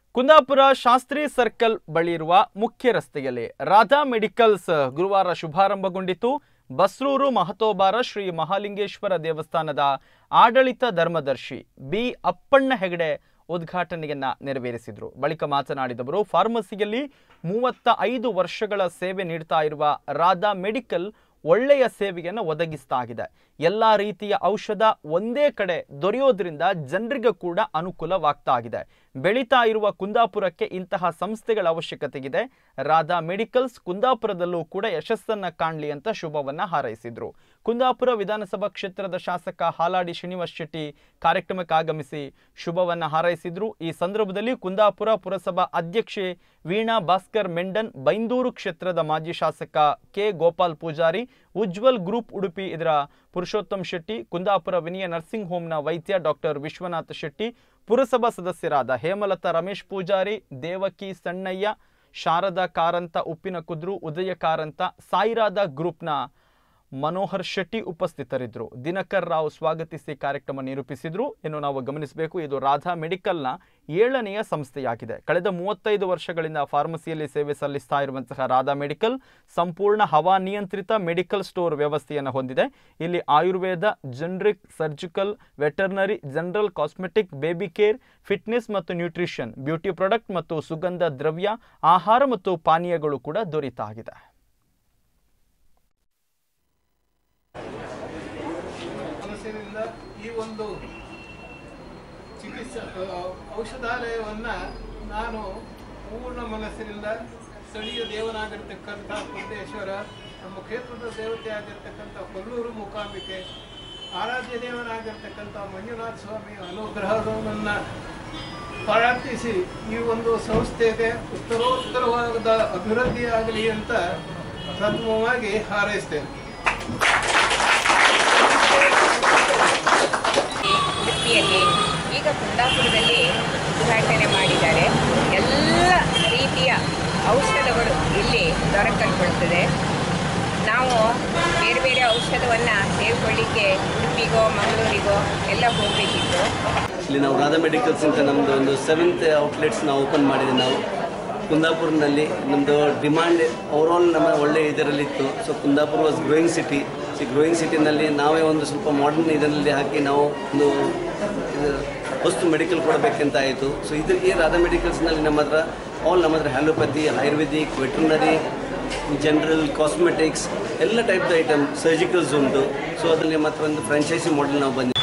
Kundapura Shastri circle ಬಳಿ ಇರುವ ಮುಖ್ಯ ರಸ್ತೆಯಲ್ಲಿ ರಾಧಾ ಮೆಡಿಕಲ್ಸ್ ಗುರುವಾರ ಶುಭಾರಂಭಗೊಂಡಿತು ಬಸ್ರೂರು ಮಹತೋಬಾರ ಶ್ರೀ ಮಹಾಲಿಂಗೇಶ್ವರ ದೇವಸ್ಥಾನದ ಆಡಳಿತ ಧರ್ಮದರ್ಶಿ ಬಿ ಅಪ್ಪಣ್ಣ ಹೆಗಡೆ ಉದ್ಘಾಟನೆಯನ್ನ ನೆರವೇರಿಸಿದರು ಬಳಿಕ ಮಾತನಾಡಿದವರು ಫಾರ್ಮಸಿಯಲ್ಲಿ ಮೂವತ್ತ ಐದು ವರ್ಷಗಳ ಸೇವೆ ನೀಡ್ತಾ ಇರುವ ರಾಧಾ ಮೆಡಿಕಲ್ ಒಳ್ಳೆಯ ಸೇವೆಯನ್ನು ಒದಗಿಸ್ತಾ ಇದೆ ಎಲ್ಲ ರೀತಿಯ ಔಷಧ ಒಂದೇ ಕಡೆ ದೊರೆಯೋದ್ರಿಂದ ಜನರಿಗೆ ಕೂಡ ಅನುಕೂಲವಾಗ್ತಾ ಇದೆ ಬೆಳೀತಾ ಇರುವ ಕುಂದಾಪುರಕ್ಕೆ ಇಂತಹ ಶಂಸ್ಥೆಗಳ ಅವಶ್ಯಕತೆ ಇದೆ ರಾಧಾ ಮೆಡಿಕಲ್ಸ್ ಕುಂದಾಪುರದಲ್ಲೂ ಕೂಡ ಯಶಸ್ಸನ್ನ ಕಾಣಲಿ ಅಂತ ಶುಭವನ್ನ ಹಾರೈಸಿದ್ರು ಕುಂದಾಪುರ ವಿಧಾನಸಭಾ ಕ್ಷೇತ್ರದ ಶಾಸಕ ಹಾಲಾಡಿ ಶ್ರೀನಿವಾಸ್ ಶೆಟ್ಟಿ ಕಾರ್ಯಕ್ರಮಕ್ಕೆ ಆಗಮಿಸಿ ಶುಭವನ್ನ ಹಾರೈಸಿದ್ರು ಈ ಸಂದರ್ಭದಲ್ಲಿ ಕುಂದಾಪುರ ಪುರಸಭಾ ಅಧ್ಯಕ್ಷೆ ವೀಣಾ ಭಾಸ್ಕರ್ ಮೆಂಡನ್ ಬೈಂದೂರು ಕ್ಷೇತ್ರದ ಮಾಜಿ ಶಾಸಕ ಕೆ ಗೋಪಾಲ್ ಪೂಜಾರಿ ಉಜ್ವಲ್ ಗ್ರೂಪ್ ಉಡುಪಿ ಇದರ ಪುರುಷೋತ್ತಮ್ ಶೆಟ್ಟಿ ಕುಂದಾಪುರ ವಿನಯ ನರ್ಸಿಂಗ್ ಹೋಮ್ನ ವೈದ್ಯ ಡಾಕ್ಟರ್ ವಿಶ್ವನಾಥ್ ಶೆಟ್ಟಿ ಪುರಸಭಾ ಸದಸ್ಯರಾದ ಹೇಮಲತಾ ರಮೇಶ್ ಪೂಜಾರಿ ದೇವಕಿ ಸಣ್ಣಯ್ಯ ಶಾರದಾ ಕಾರಂತ ಉಪ್ಪಿನ ಕುದ್ರು ಉದಯ ಕಾರಂತ ಸಾಯಿರಾದ ಗ್ರೂಪ್ನ ಮನೋಹರ್ ಶೆಟ್ಟಿ ಉಪಸ್ಥಿತರಿದ್ದರು ದಿನಕರ್ ರಾವ್ ಸ್ವಾಗತಿಸಿ ಕಾರ್ಯಕ್ರಮ ನಿರೂಪಿಸಿದ್ರು ಇನ್ನು ನಾವು ಗಮನಿಸಬೇಕು ಇದು ರಾಧಾ ಮೆಡಿಕಲ್ನ ಏಳನೆಯ ಸಂಸ್ಥೆಯಾಗಿದೆ ಕಳೆದ ಮೂವತ್ತೈದು ವರ್ಷಗಳಿಂದ ಫಾರ್ಮಸಿಯಲ್ಲಿ ಸೇವೆ ಸಲ್ಲಿಸ್ತಾ ಇರುವಂತಹ ರಾಧಾ ಮೆಡಿಕಲ್ ಸಂಪೂರ್ಣ ಹವಾನಿಯಂತ್ರಿತ ಮೆಡಿಕಲ್ ಸ್ಟೋರ್ ವ್ಯವಸ್ಥೆಯನ್ನು ಹೊಂದಿದೆ ಇಲ್ಲಿ Ayurveda generic surgical veterinary general cosmetic baby care fitness ಮತ್ತು ನ್ಯೂಟ್ರಿಷನ್ ಬ್ಯೂಟಿ ಪ್ರಾಡಕ್ಟ್ ಮತ್ತು ಸುಗಂಧ ದ್ರವ್ಯ ಆಹಾರ ಮತ್ತು ಪಾನೀಯಗಳು ಕೂಡ ದೊರೆತಾಗಿದೆ ಮನಸ್ಸಿನಿಂದ ಈ ಒಂದು ಚಿಕಿತ್ಸಾ ಔಷಧಾಲಯವನ್ನು ನಾನು ಪೂರ್ಣ ಮನಸ್ಸಿನಿಂದ ಸ್ಥಳೀಯ ದೇವನಾಗಿರ್ತಕ್ಕಂಥ ಕುಂದೇಶ್ವರ ನಮ್ಮ ಕ್ಷೇತ್ರದ ದೇವತೆ ಆಗಿರ್ತಕ್ಕಂಥ ಕೊಲ್ಲೂರು ಮೂಕಾಂಬಿಕೆ ಆರಾಧ್ಯ ದೇವನಾಗಿರ್ತಕ್ಕಂಥ ಮಂಜುನಾಥ ಸ್ವಾಮಿ ಅನುಗ್ರಹವನ್ನು ಪ್ರಾರ್ಥಿಸಿ ಈ ಒಂದು ಸಂಸ್ಥೆಗೆ ಉತ್ತರೋತ್ತರವಾದ ಅಭಿವೃದ್ಧಿಯಾಗಲಿ ಅಂತ ಪ್ರಥಮವಾಗಿ ಹಾರೈಸ್ತೇನೆ ಉಡುಪಿಯಲ್ಲಿ ಈಗ ಕುಂದಾಪುರದಲ್ಲಿ ಉದ್ಘಾಟನೆ ಮಾಡಿದ್ದಾರೆ ಎಲ್ಲ ರೀತಿಯ ಔಷಧಗಳು ಇಲ್ಲಿ ದೊರಕಲ್ಪಡುತ್ತದೆ ನಾವು ಬೇರೆ ಬೇರೆ ಔಷಧವನ್ನು ತೆಗೆದುಕೊಳ್ಳಿಕ್ಕೆ ಉಡುಪಿಗೋ ಮಂಗಳೂರಿಗೋ ಎಲ್ಲ ಹೋಗಬೇಕಿತ್ತು ಇಲ್ಲಿ ನಾವು ರಾಧಾ ಮೆಡಿಕಲ್ಸ್ ಅಂತ ನಮ್ಮದು ಒಂದು ಸೆವೆಂತ್ ಔಟ್ಲೆಟ್ಸ್ ನಾವು ಓಪನ್ ಮಾಡಿದ್ವಿ ನಾವು ಕುಂದಾಪುರನಲ್ಲಿ ನಮ್ಮದು ಡಿಮಾಂಡ್ ಓವರಾಲ್ ನಮ್ಮ ಒಳ್ಳೆ ಇದರಲ್ಲಿತ್ತು so Kundapura was growing city ಸಿ ಗ್ರೋಯಿಂಗ್ ಸಿಟಿನಲ್ಲಿ ನಾವೇ ಒಂದು ಸ್ವಲ್ಪ ಮಾಡರ್ನ್ ಇದರಲ್ಲಿ ಹಾಕಿ ನಾವು ಒಂದು ಇದು ವಸ್ತು ಮೆಡಿಕಲ್ ಕೊಡಬೇಕಂತ ಆಯಿತು ಸೊ ಇದಕ್ಕೆ ರಾಧಾ ಮೆಡಿಕಲ್ಸ್ನಲ್ಲಿ ನಮ್ಮ ಹತ್ರ ಆಲ್ ನಮ್ಮ ಹತ್ರ allopathy ayurvedic veterinary general cosmetics ಎಲ್ಲ ಟೈಪ್ದು ಐಟಮ್ ಸರ್ಜಿಕಲ್ಸ್ ಉಂಟು ಸೊ ಅದರಲ್ಲಿ ನಮ್ಮ ಹತ್ರ ಒಂದು ಫ್ರಾಂಚೈಸಿ ಮಾಡೆಲ್ ನಾವು ಬಂದಿದ್ದೀವಿ